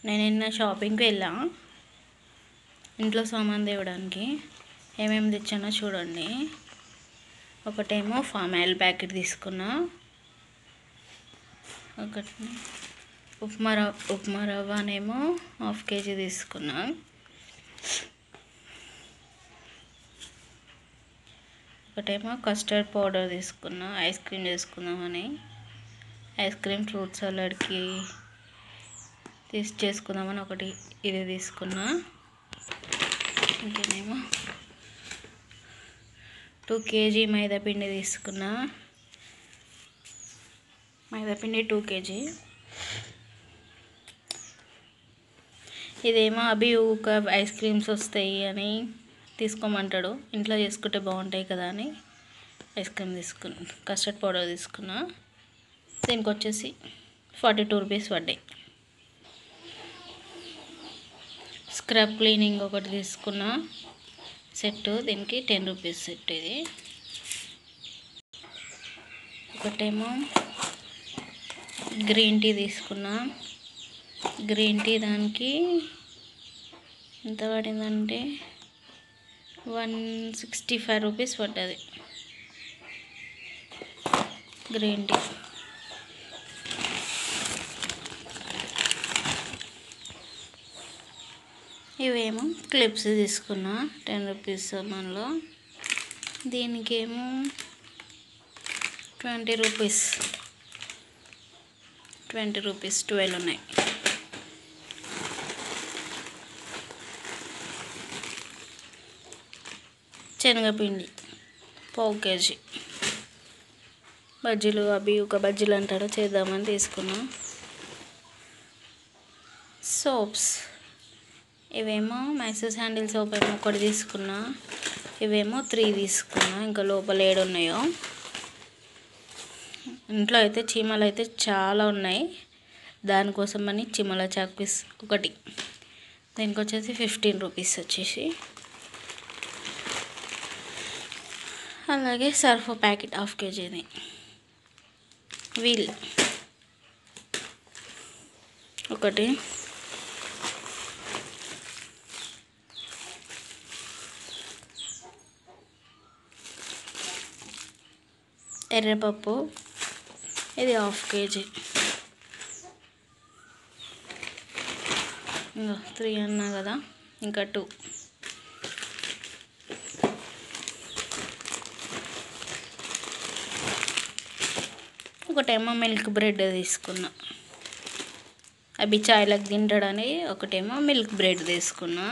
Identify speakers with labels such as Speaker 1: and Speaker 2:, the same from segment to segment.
Speaker 1: నేను నిన్న షాపింగ్కి వెళ్ళా ఇంట్లో సామాన్ తేవడానికి ఏమేమి తెచ్చానో చూడండి ఒకటేమో ఫామ్ ఆయిల్ ప్యాకెట్ తీసుకున్నా ఒకటి ఉప్మా రవ్వ ఉప్మా రవ్వనేమో హాఫ్ కేజీ తీసుకున్నా ఒకటేమో కస్టర్డ్ పౌడర్ తీసుకున్నా ఐస్ క్రీమ్ చేసుకుందామని ఐస్ క్రీమ్ ఫ్రూట్ సలాడ్కి తీసి చేసుకుందామని ఒకటి ఇది తీసుకున్నా ఇంకేనేమో టూ కేజీ మైదాపిండి తీసుకున్నా మైదాపిండి టూ కేజీ ఇదేమో అభి ఊక ఐస్ క్రీమ్స్ వస్తాయి అని తీసుకోమంటాడు ఇంట్లో చేసుకుంటే బాగుంటాయి కదా అని ఐస్ క్రీమ్ తీసుకున్నా కస్టర్డ్ పౌడర్ తీసుకున్నా దీనికి వచ్చేసి ఫార్టీ టూ రూపీస్ పడ్డాయి స్క్రబ్ క్లీనింగ్ ఒకటి తీసుకున్నా సెట్ దీనికి టెన్ రూపీస్ సెట్ ఇది ఒకటేమో గ్రీన్ టీ తీసుకున్నా గ్రీన్ టీ దానికి ఎంత పడిందంటే వన్ సిక్స్టీ ఫైవ్ రూపీస్ పడ్డది గ్రీన్ టీ ఇవేమో క్లిప్స్ తీసుకున్నా టెన్ రూపీస్ మనలో దీనికేమో twenty rupees twenty rupees twelve ఉన్నాయి శనగపిండి పావు కేజీ బజ్జీలు అవి ఒక బజ్జీలు అంటాడో చేద్దామని తీసుకున్నా సోప్స్ ఇవేమో మైసూర్ శాండిల్ సోప్ ఏమో ఒకటి తీసుకున్నా ఇవేమో త్రీ తీసుకున్నా ఇంకా లోపల ఏడు ఉన్నాయో ఇంట్లో అయితే చీమలు అయితే చాలా ఉన్నాయి దానికోసం అని చీమల చాక్పీస్ ఒకటి దీనికి వచ్చేసి ఫిఫ్టీన్ రూపీస్ వచ్చేసి అలాగే సర్ఫ్ ప్యాకెట్ హాఫ్ కేజీది వీల్ ఒకటి ఎర్రపప్పు ఇది హాఫ్ కేజీ ఇంకా త్రీ అన్నా కదా ఇంకా టూ ఒకటేమో మిల్క్ బ్రెడ్ తీసుకున్నా అవి చాయ్లకు తింటాడని ఒకటేమో మిల్క్ బ్రెడ్ తీసుకున్నా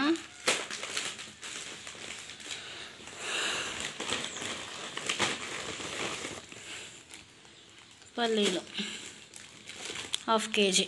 Speaker 1: పల్లీలు హాఫ్ కేజీ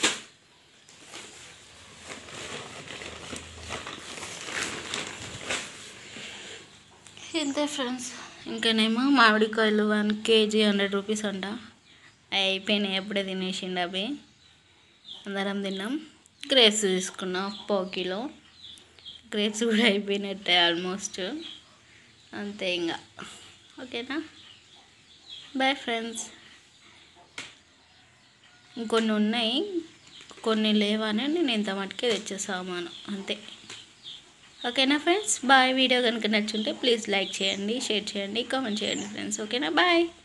Speaker 1: ఇంతే ఫ్రెండ్స్ ఇంకానేమో మామిడికాయలు వన్ కేజీ హండ్రెడ్ రూపీస్ అంట అవి అయిపోయినాయి ఎప్పుడే తినేసిండు అవి అందరం తిన్నాం గ్రేప్స్ తీసుకున్నాం పావు కిలో గ్రేప్స్ కూడా అయిపోయినట్టే ఆల్మోస్ట్ అంతే ఇంకా ఓకేనా బాయ్ ఫ్రెండ్స్ ఇంకొన్ని ఉన్నాయి కొన్ని లేవని నేను ఇంత మటుకే తెచ్చే సామాను అంతే ఓకేనా ఫ్రెండ్స్ బాయ్ వీడియో కనుక నచ్చుంటే ప్లీజ్ లైక్ చేయండి షేర్ చేయండి కామెంట్ చేయండి ఫ్రెండ్స్ ఓకేనా బాయ్